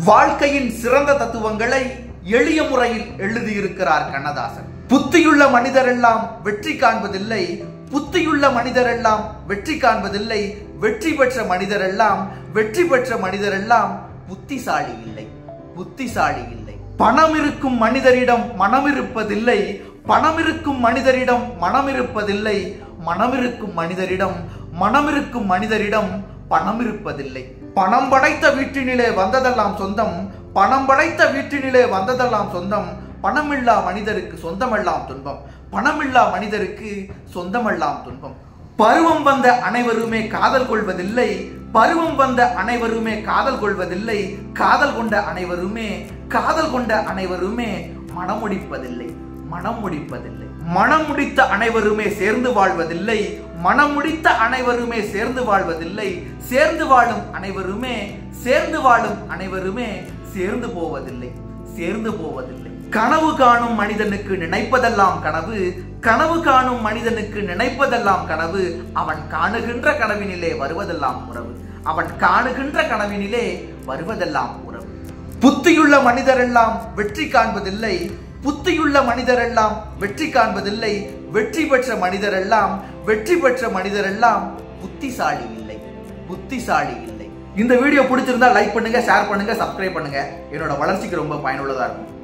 வாழ்க்கையின் சிறந்த தத்துவங்களை எளிய முறையில் எழுதியிருக்கிறார் கண்ணதாசன் புத்தியுள்ள மனிதரெல்லாம் வெற்றி காண்பதில்லை புத்தியுள்ள மனிதரெல்லாம் வெற்றி காண்பதில்லை வெற்றி பெற்ற மனிதரெல்லாம் வெற்றி பெற்ற மனிதரெல்லாம் புத்திசாலி இல்லை புத்திசாலி இல்லை பணம் இருக்கும் மனிதரிடம் மனம் இருப்பதில்லை பணம் இருக்கும் மனிதரிடம் மனம் இருப்பதில்லை மனம் இருக்கும் மனிதரிடம் மனம் இருக்கும் மனிதரிடம் பணம் இருப்பதில்லை பணம் படைத்த வீட்டினிலே வந்ததெல்லாம் சொந்தம் பணம் படைத்த வீட்டினிலே வந்ததெல்லாம் சொந்தம் பணமில்லா மனிதருக்கு சொந்தமெல்லாம் துன்பம் பணமில்லா மனிதருக்கு சொந்தமெல்லாம் துன்பம் பருவம் வந்த அனைவருமே காதல் கொள்வதில்லை பருவம் வந்த அனைவருமே காதல் கொள்வதில்லை காதல் கொண்ட அனைவருமே காதல் கொண்ட அனைவருமே மனம் முடிப்பதில்லை மனம் முடிப்பதில்லை மனம் முடித்த அனைவருமே சேர்ந்து வாழ்வதில்லை மனம் முடித்த அனைவருமே சேர்ந்து வாழ்வதில்லை சேர்ந்து வாழும் அனைவருமே சேர்ந்து வாழும் அனைவருமே சேர்ந்து போவதில்லை சேர்ந்து போவதில்லை கனவு காணும் மனிதனுக்கு நினைப்பதெல்லாம் கனவு கனவு காணும் மனிதனுக்கு நினைப்பதெல்லாம் கனவு அவன் காணுகின்ற கனவினிலே வருவதெல்லாம் உறவு அவன் காணுகின்ற கனவினிலே வருவதெல்லாம் உறவு புத்தியுள்ள மனிதரெல்லாம் வெற்றி காண்பதில்லை புத்தியுள்ள மனிதரெல்லாம் வெற்றி காண்பதில்லை வெற்றி பெற்ற மனிதரெல்லாம் வெற்றி பெற்ற மனிதரெல்லாம் புத்திசாலி இல்லை புத்திசாலி இல்லை இந்த வீடியோ பிடிச்சிருந்தா லைக் பண்ணுங்க ஷேர் பண்ணுங்க சப்ஸ்கிரைப் பண்ணுங்க என்னோட வளர்ச்சிக்கு ரொம்ப பயனுள்ளதா இருக்கும்